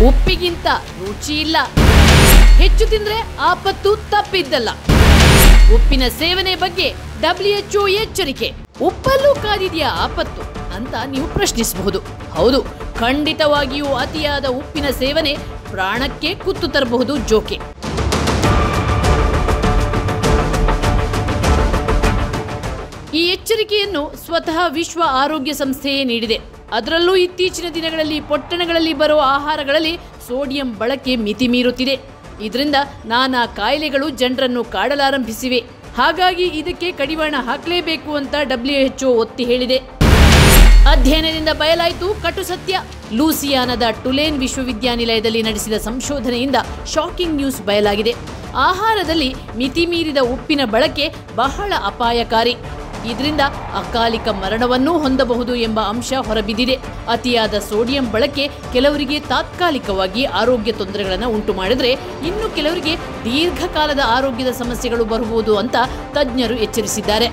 ಉಪ್ಪಿಗಿಂತ ರುಚಿ ಇಲ್ಲ ಹೆಚ್ಚು ತಿಂದ್ರೆ ಆಪತ್ತು ತಪ್ಪಿದ್ದಲ್ಲ ಉಪ್ಪಿನ ಸೇವನೆ ಬಗ್ಗೆ ಡಬ್ಲ್ಯೂಎಚ್ಒ ಎಚ್ಚರಿಕೆ ಉಪ್ಪಲ್ಲೂ ಕಾದಿದೆಯಾ ಆಪತ್ತು ಅಂತ ನೀವು ಪ್ರಶ್ನಿಸಬಹುದು ಹೌದು ಖಂಡಿತವಾಗಿಯೂ ಅತಿಯಾದ ಉಪ್ಪಿನ ಸೇವನೆ ಪ್ರಾಣಕ್ಕೆ ಕುತ್ತು ತರಬಹುದು ಜೋಕೆ ಈ ಎಚ್ಚರಿಕೆಯನ್ನು ಸ್ವತಃ ವಿಶ್ವ ಆರೋಗ್ಯ ಸಂಸ್ಥೆಯೇ ನೀಡಿದೆ ಅದರಲ್ಲೂ ಇತ್ತೀಚಿನ ದಿನಗಳಲ್ಲಿ ಪೊಟ್ಟಣಗಳಲ್ಲಿ ಬರುವ ಆಹಾರಗಳಲ್ಲಿ ಸೋಡಿಯಂ ಬಳಕೆ ಮಿತಿ ಮೀರುತ್ತಿದೆ ಇದರಿಂದ ನಾನಾ ಕಾಯಿಲೆಗಳು ಜನರನ್ನು ಕಾಡಲಾರಂಭಿಸಿವೆ ಹಾಗಾಗಿ ಇದಕ್ಕೆ ಕಡಿವಾಣ ಹಾಕಲೇಬೇಕು ಅಂತ ಡಬ್ಲ್ಯೂಎಚ್ಒ ಒತ್ತಿ ಹೇಳಿದೆ ಅಧ್ಯಯನದಿಂದ ಬಯಲಾಯಿತು ಕಟು ಸತ್ಯ ಲೂಸಿಯಾನದ ಟುಲೇನ್ ವಿಶ್ವವಿದ್ಯಾನಿಲಯದಲ್ಲಿ ನಡೆಸಿದ ಸಂಶೋಧನೆಯಿಂದ ಶಾಕಿಂಗ್ ನ್ಯೂಸ್ ಬಯಲಾಗಿದೆ ಆಹಾರದಲ್ಲಿ ಮಿತಿ ಮೀರಿದ ಉಪ್ಪಿನ ಬಳಕೆ ಬಹಳ ಅಪಾಯಕಾರಿ ಇದರಿಂದ ಅಕಾಲಿಕ ಮರಣವನ್ನೂ ಹೊಂದಬಹುದು ಎಂಬ ಅಂಶ ಹೊರಬಿದ್ದಿದೆ ಅತಿಯಾದ ಸೋಡಿಯಂ ಬಳಕೆ ಕೆಲವರಿಗೆ ತಾತ್ಕಾಲಿಕವಾಗಿ ಆರೋಗ್ಯ ತೊಂದರೆಗಳನ್ನು ಉಂಟು ಮಾಡಿದರೆ ಇನ್ನು ಕೆಲವರಿಗೆ ದೀರ್ಘಕಾಲದ ಆರೋಗ್ಯದ ಸಮಸ್ಯೆಗಳು ಬರಬಹುದು ಅಂತ ತಜ್ಞರು ಎಚ್ಚರಿಸಿದ್ದಾರೆ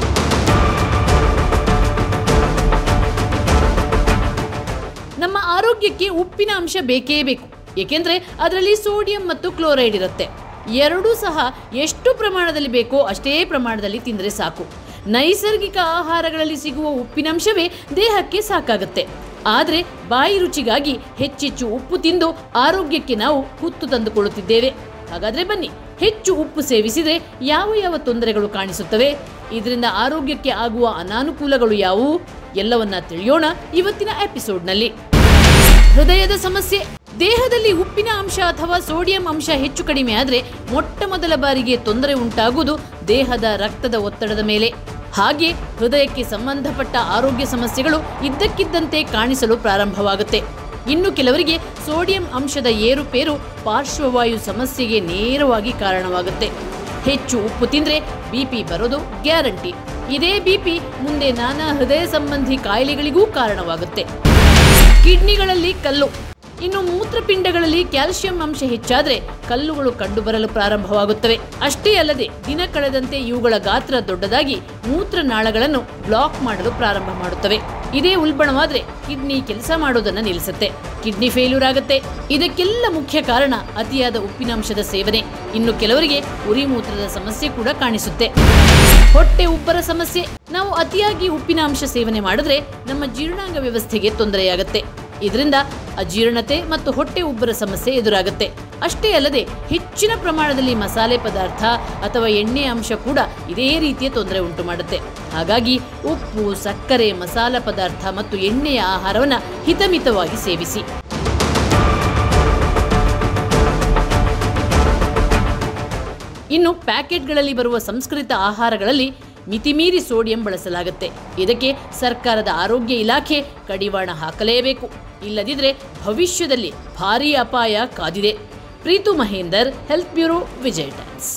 ನಮ್ಮ ಆರೋಗ್ಯಕ್ಕೆ ಉಪ್ಪಿನ ಅಂಶ ಬೇಕೇ ಬೇಕು ಏಕೆಂದ್ರೆ ಅದರಲ್ಲಿ ಸೋಡಿಯಂ ಮತ್ತು ಕ್ಲೋರೈಡ್ ಇರುತ್ತೆ ಎರಡೂ ಸಹ ಎಷ್ಟು ಪ್ರಮಾಣದಲ್ಲಿ ಬೇಕೋ ಅಷ್ಟೇ ಪ್ರಮಾಣದಲ್ಲಿ ತಿಂದರೆ ಸಾಕು ನೈಸರ್ಗಿಕ ಆಹಾರಗಳಲ್ಲಿ ಸಿಗುವ ಉಪ್ಪಿನಂಶವೇ ದೇಹಕ್ಕೆ ಸಾಕಾಗುತ್ತೆ ಆದರೆ ಬಾಯಿ ರುಚಿಗಾಗಿ ಹೆಚ್ಚೆಚ್ಚು ಉಪ್ಪು ತಿಂದು ಆರೋಗ್ಯಕ್ಕೆ ನಾವು ಕುತ್ತು ತಂದುಕೊಳ್ಳುತ್ತಿದ್ದೇವೆ ಹಾಗಾದ್ರೆ ಬನ್ನಿ ಹೆಚ್ಚು ಉಪ್ಪು ಸೇವಿಸಿದರೆ ಯಾವ ಯಾವ ತೊಂದರೆಗಳು ಕಾಣಿಸುತ್ತವೆ ಇದರಿಂದ ಆರೋಗ್ಯಕ್ಕೆ ಆಗುವ ಅನಾನುಕೂಲಗಳು ಯಾವುವು ಎಲ್ಲವನ್ನ ತಿಳಿಯೋಣ ಇವತ್ತಿನ ಎಪಿಸೋಡ್ನಲ್ಲಿ ಹೃದಯದ ಸಮಸ್ಯೆ ದೇಹದಲ್ಲಿ ಉಪ್ಪಿನ ಅಂಶ ಅಥವಾ ಸೋಡಿಯಂ ಅಂಶ ಹೆಚ್ಚು ಕಡಿಮೆ ಆದರೆ ಮೊಟ್ಟ ಮೊದಲ ಬಾರಿಗೆ ತೊಂದರೆ ಉಂಟಾಗುವುದು ದೇಹದ ರಕ್ತದ ಒತ್ತಡದ ಮೇಲೆ ಹಾಗೆ ಹೃದಯಕ್ಕೆ ಸಂಬಂಧಪಟ್ಟ ಆರೋಗ್ಯ ಸಮಸ್ಯೆಗಳು ಇದ್ದಕ್ಕಿದ್ದಂತೆ ಕಾಣಿಸಲು ಪ್ರಾರಂಭವಾಗುತ್ತೆ ಇನ್ನು ಕೆಲವರಿಗೆ ಸೋಡಿಯಂ ಅಂಶದ ಏರುಪೇರು ಪಾರ್ಶ್ವವಾಯು ಸಮಸ್ಯೆಗೆ ನೇರವಾಗಿ ಕಾರಣವಾಗುತ್ತೆ ಹೆಚ್ಚು ಉಪ್ಪು ತಿಂದ್ರೆ ಬಿಪಿ ಬರೋದು ಗ್ಯಾರಂಟಿ ಇದೇ ಬಿಪಿ ಮುಂದೆ ನಾನಾ ಹೃದಯ ಸಂಬಂಧಿ ಕಾಯಿಲೆಗಳಿಗೂ ಕಾರಣವಾಗುತ್ತೆ ಕಿಡ್ನಿಗಳಲ್ಲಿ ಕಲ್ಲು ಇನ್ನು ಮೂತ್ರಪಿಂಡಗಳಲ್ಲಿ ಕ್ಯಾಲ್ಸಿಯಂ ಅಂಶ ಹೆಚ್ಚಾದ್ರೆ ಕಲ್ಲುಗಳು ಕಂಡುಬರಲು ಪ್ರಾರಂಭವಾಗುತ್ತವೆ ಅಷ್ಟೇ ಅಲ್ಲದೆ ದಿನ ಕಳೆದಂತೆ ಇವುಗಳ ಗಾತ್ರ ದೊಡ್ಡದಾಗಿ ಮೂತ್ರನಾಳಗಳನ್ನು ಬ್ಲಾಕ್ ಮಾಡಲು ಪ್ರಾರಂಭ ಮಾಡುತ್ತವೆ ಇದೇ ಉಲ್ಬಣವಾದ್ರೆ ಕಿಡ್ನಿ ಕೆಲಸ ಮಾಡೋದನ್ನ ನಿಲ್ಲಿಸುತ್ತೆ ಕಿಡ್ನಿ ಫೇಲ್ಯೂರ್ ಆಗುತ್ತೆ ಇದಕ್ಕೆಲ್ಲ ಮುಖ್ಯ ಕಾರಣ ಅತಿಯಾದ ಉಪ್ಪಿನಾಂಶದ ಸೇವನೆ ಇನ್ನು ಕೆಲವರಿಗೆ ಉರಿ ಮೂತ್ರದ ಸಮಸ್ಯೆ ಕೂಡ ಕಾಣಿಸುತ್ತೆ ಹೊಟ್ಟೆ ಉಬ್ಬರ ಸಮಸ್ಯೆ ನಾವು ಅತಿಯಾಗಿ ಉಪ್ಪಿನ ಅಂಶ ಸೇವನೆ ಮಾಡಿದ್ರೆ ನಮ್ಮ ಜೀರ್ಣಾಂಗ ವ್ಯವಸ್ಥೆಗೆ ತೊಂದರೆಯಾಗುತ್ತೆ ಇದರಿಂದ ಅಜೀರ್ಣತೆ ಮತ್ತು ಹೊಟ್ಟೆ ಉಬ್ಬರ ಸಮಸ್ಯೆ ಎದುರಾಗುತ್ತೆ ಅಷ್ಟೇ ಅಲ್ಲದೆ ಹೆಚ್ಚಿನ ಪ್ರಮಾಣದಲ್ಲಿ ಮಸಾಲೆ ಪದಾರ್ಥ ಅಥವಾ ಎಣ್ಣೆ ಅಂಶ ಕೂಡ ಇದೇ ರೀತಿಯ ತೊಂದರೆ ಉಂಟು ಮಾಡುತ್ತೆ ಹಾಗಾಗಿ ಉಪ್ಪು ಸಕ್ಕರೆ ಮಸಾಲ ಪದಾರ್ಥ ಮತ್ತು ಎಣ್ಣೆಯ ಆಹಾರವನ್ನು ಹಿತಮಿತವಾಗಿ ಸೇವಿಸಿ ಇನ್ನು ಪ್ಯಾಕೆಟ್ಗಳಲ್ಲಿ ಬರುವ ಸಂಸ್ಕೃತ ಆಹಾರಗಳಲ್ಲಿ ಮಿತಿಮೀರಿ ಸೋಡಿಯಂ ಬಳಸಲಾಗುತ್ತೆ ಇದಕ್ಕೆ ಸರ್ಕಾರದ ಆರೋಗ್ಯ ಇಲಾಖೆ ಕಡಿವಾಣ ಹಾಕಲೇಬೇಕು ಇಲ್ಲದಿದ್ರೆ ಭವಿಷ್ಯದಲ್ಲಿ ಭಾರೀ ಅಪಾಯ ಕಾದಿದೆ Preethu Mahender health bureau Vijay times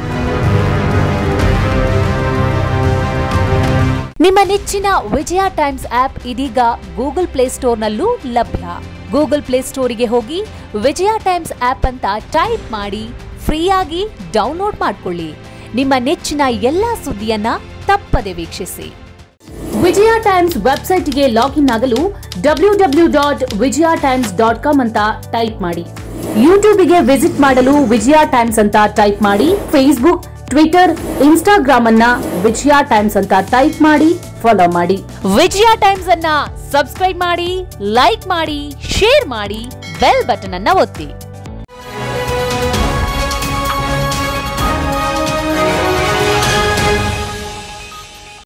ನಿಮ್ಮ ನೆಚ್ಚಿನ ವಿಜಯ ಟೈಮ್ಸ್ ಆಪ್ ಇದೀಗ ಗೂಗಲ್ ಪ್ಲೇಸ್ಟೋರ್ನಲ್ಲೂ ಲಭ್ಯ ಗೂಗಲ್ ಪ್ಲೇಸ್ಟೋರಿಗೆ ಹೋಗಿ ವಿಜಯ ಟೈಮ್ಸ್ ಆಪ್ ಅಂತ ಟೈಪ್ ಮಾಡಿ ಫ್ರೀಯಾಗಿ ಡೌನ್ಲೋಡ್ ಮಾಡ್ಕೊಳ್ಳಿ ನಿಮ್ಮ ನೆಚ್ಚಿನ ಎಲ್ಲಾ ಸುದ್ದಿಯನ್ನ ತಪ್ಪದೆ ವೀಕ್ಷಿಸಿ ವಿಜಯ ಟೈಮ್ಸ್ ವೆಬ್ಸೈಟ್ಗೆ ಲಾಗಿನ್ ಆಗಲು W W dot Vijaya times dot com ಅಂತ ಟೈಪ್ ಮಾಡಿ ಯೂಟ್ಯೂಬ್ಗೆ ವಿಸಿಟ್ ಮಾಡಲು ವಿಜಯ ಟೈಮ್ಸ್ ಅಂತ ಟೈಪ್ ಮಾಡಿ ಫೇಸ್ಬುಕ್ ಟ್ವಿಟರ್ ಇನ್ಸ್ಟಾಗ್ರಾಮ್ ಅನ್ನ ವಿಜಯ ಟೈಮ್ಸ್ ಅಂತ ಟೈಪ್ ಮಾಡಿ ಫಾಲೋ ಮಾಡಿ ವಿಜಯ ಟೈಮ್ಸ್ ಅನ್ನ ಸಬ್ಸ್ಕ್ರೈಬ್ ಮಾಡಿ ಲೈಕ್ ಮಾಡಿ ಶೇರ್ ಮಾಡಿ ಬೆಲ್ ಬಟನ್ ಅನ್ನ ಒತ್ತಿ